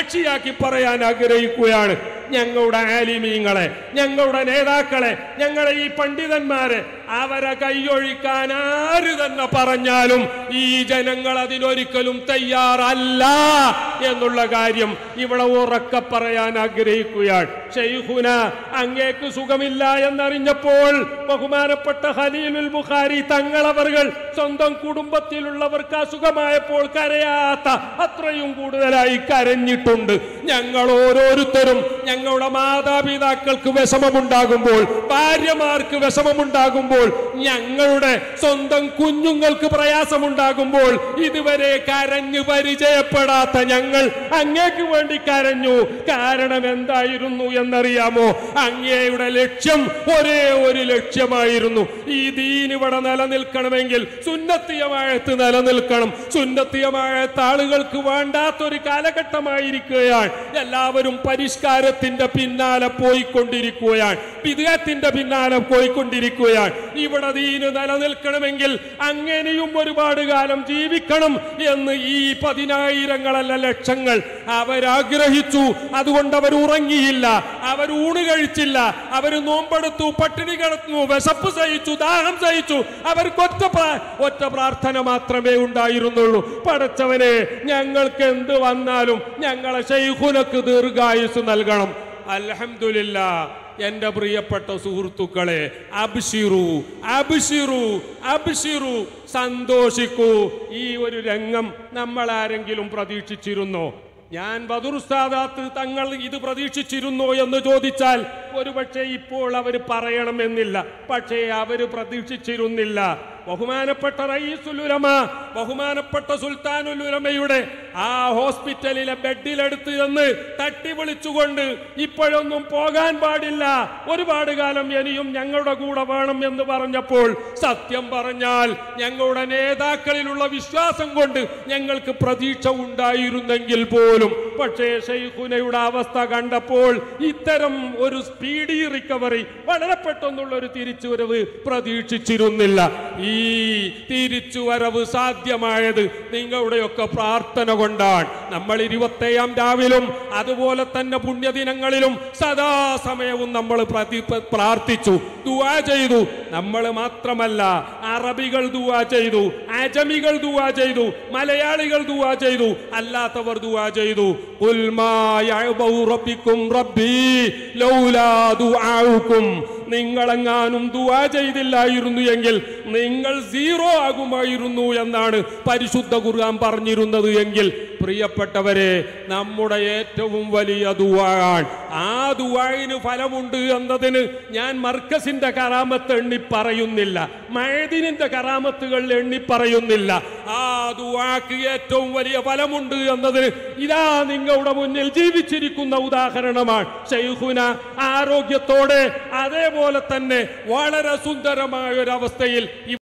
സാക്ഷിയാക്കി പറയാൻ ആഗ്രഹിക്കുകയാണ് ഞങ്ങളുടെ ആലിമീങ്ങളെ ഞങ്ങളുടെ നേതാക്കളെ ഞങ്ങളുടെ ഈ പണ്ഡിതന്മാരെ അവരെ കൈയൊഴിക്കാൻ ആര് തന്നെ പറഞ്ഞാലും ഈ ജനങ്ങൾ അതിനൊരിക്കലും തയ്യാറല്ല എന്നുള്ള കാര്യം ഇവിടെ ഉറക്കെ പറയാൻ ആഗ്രഹിക്കുകയാണ് ഷെയ്ഖുന അങ്ങേക്ക് സുഖമില്ല എന്നറിഞ്ഞപ്പോൾ ബഹുമാനപ്പെട്ട ഖലീലുൽ ബുഖാരി തങ്ങളവറുകൾ സ്വന്തം കുടുംബത്തിലുള്ളവർക്ക് അസുഖമായപ്പോൾ കരയാത്ത അത്രയും കൂടുതലായി കരഞ്ഞിട്ടുണ്ട് ഞങ്ങൾ ഓരോരുത്തരും ഞങ്ങളുടെ മാതാപിതാക്കൾക്ക് വിഷമമുണ്ടാകുമ്പോൾ ഭാര്യമാർക്ക് വിഷമമുണ്ടാകുമ്പോൾ ഞങ്ങളുടെ സ്വന്തം കുഞ്ഞുങ്ങൾക്ക് പ്രയാസമുണ്ടാകുമ്പോൾ ഇതുവരെ കരഞ്ഞു പരിചയപ്പെടാത്ത ഞങ്ങൾ അങ്ങേക്ക് വേണ്ടി കരഞ്ഞു കാരണം എന്തായിരുന്നു എന്നറിയാമോ അങ്ങയുടെ ലക്ഷ്യം ഒരേ ഒരു ലക്ഷ്യമായിരുന്നു ഈ ദീൻ ഇവിടെ നിലനിൽക്കണമെങ്കിൽ സുന്നത്തിയമായത്ത് നിലനിൽക്കണം സുന്നത്തിയമായത്ത് ആളുകൾക്ക് വേണ്ടാത്തൊരു കാലഘട്ടമായിരിക്കുകയാണ് എല്ലാവരും പരിഷ്കാരത്തിന്റെ പിന്നാലെ പോയിക്കൊണ്ടിരിക്കുകയാണ് വിദേഹത്തിന്റെ പിന്നാലെ പോയിക്കൊണ്ടിരിക്കുകയാണ് ഇവിടെ ദീന് നിലനിൽക്കണമെങ്കിൽ അങ്ങനെയും ഒരുപാട് കാലം ജീവിക്കണം എന്ന് ഈ പതിനായിരങ്ങളല്ല ലക്ഷങ്ങൾ അവരാഗ്രഹിച്ചു അതുകൊണ്ട് അവർ ഉറങ്ങിയില്ല അവർ ഊണ് കഴിച്ചില്ല അവർ നോമ്പെടുത്തു പട്ടിണി കിടന്നു വിശപ്പ് സഹിച്ചു ദാഹം സഹിച്ചു അവർക്ക് ഒറ്റ പ്രാ- ഒറ്റ പ്രാർത്ഥന മാത്രമേ ഉണ്ടായിരുന്നുള്ളൂ പടച്ചവനെ ഞങ്ങൾക്ക് എന്ത് വന്നാലും ഞങ്ങളെ ശൈഖുനക്ക് ദീർഘായുസ് നൽകണം അൽഹംദുലില്ല എന്റെ പ്രിയപ്പെട്ട സുഹൃത്തുക്കളെ അബ്ഷിറു അബ്ഷിറു അബ്ഷിറു സന്തോഷിക്കൂ ഈ ഒരു രംഗം നമ്മൾ ആരെങ്കിലും പ്രതീക്ഷിച്ചിരുന്നോ ഞാൻ ബദുർസ്ഥാദാത്ത് തങ്ങൾ ഇത് പ്രതീക്ഷിച്ചിരുന്നോ എന്ന് ചോദിച്ചാൽ ഒരുപക്ഷെ ഇപ്പോൾ അവർ പറയണമെന്നില്ല പക്ഷേ അവർ പ്രതീക്ഷിച്ചിരുന്നില്ല ബഹുമാനപ്പെട്ട റയീസുലുലമ ബഹുമാനപ്പെട്ട സുൽത്താനുലുലമയുടെ ആ ഹോസ്പിറ്റലിലെ ബെഡിലെടുത്ത് എന്ന് തട്ടി വിളിച്ചുകൊണ്ട് ഇപ്പോഴൊന്നും പോകാൻ പാടില്ല ഒരുപാട് കാലം ഇനിയും ഞങ്ങളുടെ കൂടെ വേണം എന്ന് പറഞ്ഞപ്പോൾ സത്യം പറഞ്ഞാൽ ഞങ്ങളുടെ നേതാക്കളിലുള്ള വിശ്വാസം കൊണ്ട് ഞങ്ങൾക്ക് പ്രതീക്ഷ ഉണ്ടായിരുന്നെങ്കിൽ പോലും പക്ഷേ ഷെയ്ഖുനയുടെ അവസ്ഥ കണ്ടപ്പോൾ ഇത്തരം ഒരു സ്പീഡി റിക്കവറി വളരെ പെട്ടെന്നുള്ള ഒരു തിരിച്ചുവരവ് പ്രതീക്ഷിച്ചിരുന്നില്ല ഈ തിരിച്ചുവരവ് സാധ്യമായത് നിങ്ങളുടെയൊക്കെ പ്രാർത്ഥന കൊണ്ടാണ് നമ്മൾ ഇരുപത്തേഴാം രാവിലും അതുപോലെ തന്നെ പുണ്യദിനങ്ങളിലും സദാസമയവും നമ്മൾ പ്രതി പ്രാർത്ഥിച്ചു ദുവാ ചെയ്തു നമ്മൾ മാത്രമല്ല അറബികൾ ദുവാ ചെയ്തു അജമികൾ ദുവാ ചെയ്തു മലയാളികൾ ദുവാ ചെയ്തു അല്ലാത്തവർ ദുവാ ചെയ്തു "ഖുൽ മാ യഅബഉ റബ്ബിക്കും റബ്ബി ലൗലാ ദുആഉക്കും നിങ്ങളെങ്ങാനും ദുവാ ചെയ്തില്ലായിരുന്നു എങ്കിൽ നിങ്ങൾ സീറോ ആകുമായിരുന്നു എന്നാണ് പരിശുദ്ധ ഖുർആൻ പറഞ്ഞിരുന്നത് എങ്കിൽ പ്രിയപ്പെട്ടവരെ നമ്മുടെ ഏറ്റവും വലിയ ദുവാണ് ആ ദുവായിന് ഫലമുണ്ട് എന്നതിന് ഞാൻ മർക്കസിന്റെ കറാമത്ത് എണ്ണി പറയുന്നില്ല മഴദിനിന്റെ കറാമത്തുകൾ എണ്ണി പറയുന്നില്ല ആ ദുവാക്ക് ഏറ്റവും വലിയ ഫലമുണ്ട് എന്നതിന് ഇതാ നിങ്ങളുടെ മുന്നിൽ ജീവിച്ചിരിക്കുന്ന ഉദാഹരണമാണ് ഷെയ്ഖുന ആരോഗ്യത്തോടെ അതേപോലെ തന്നെ വളരെ സുന്ദരമായ ഒരു അവസ്ഥയിൽ